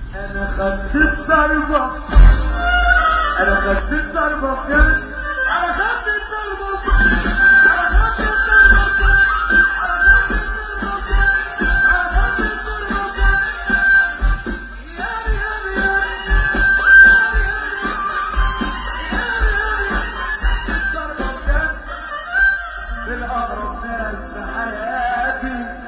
انا خدت الضربة انا خدت الضربة بجد انا خدت الضربة بجد انا خدت الضربة بجد انا خدت الضربة بجد انا خدت الضربة بجد يا يا يا ضربة بجد من اقرب ناس في حياتي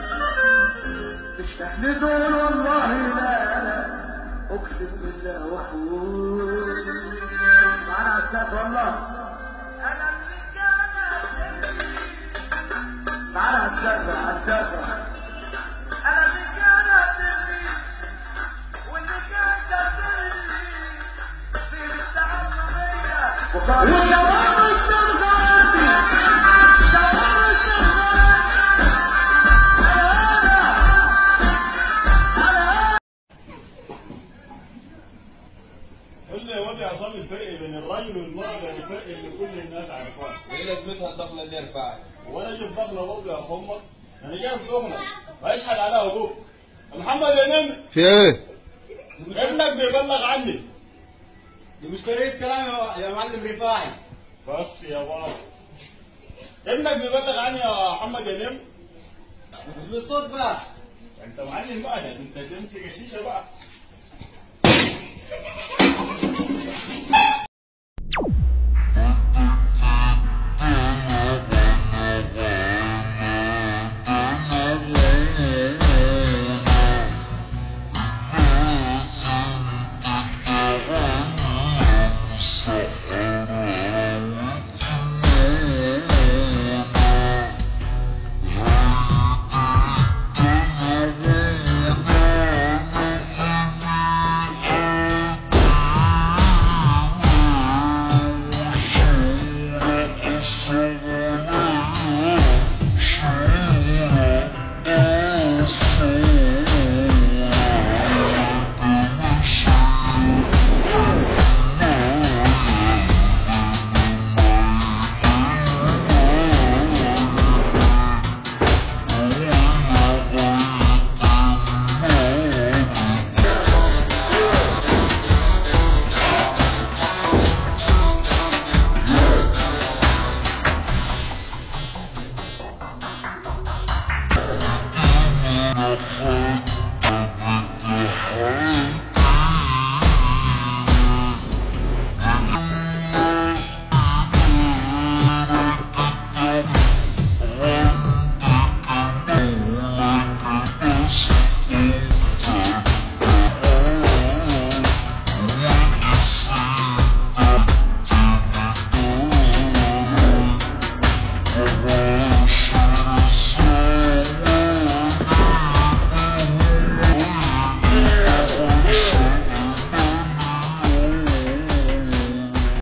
مش احنا دول والله لا لا اقسم بالله وحوش معانا على السقف والله انا اللي كان معانا على السقف على السقف انا اللي كان هتبني واللي كان كسرني بيستعملوا بيا وشباب استغفرتني شباب استغفرتني قول لي يا واد عصام الفرق بين الرجل والمرأة الفرق اللي كل الناس عارفاه ايه لازمتها الدخله دي يرفعك؟ وانا اجيب دخله برضه يا اخو امك انا جاي في دخله واشحن على ابوك يا محمد يا نمر في ايه؟ ابنك بيبلغ عني دي مش طريقه كلام يا- يا معلم رفاعي بس يا بابا ابنك بيبلغ عني يا محمد يا نمر مش بالصوت بقى انت معلم بقى ده انت تمسك الشيشه بقى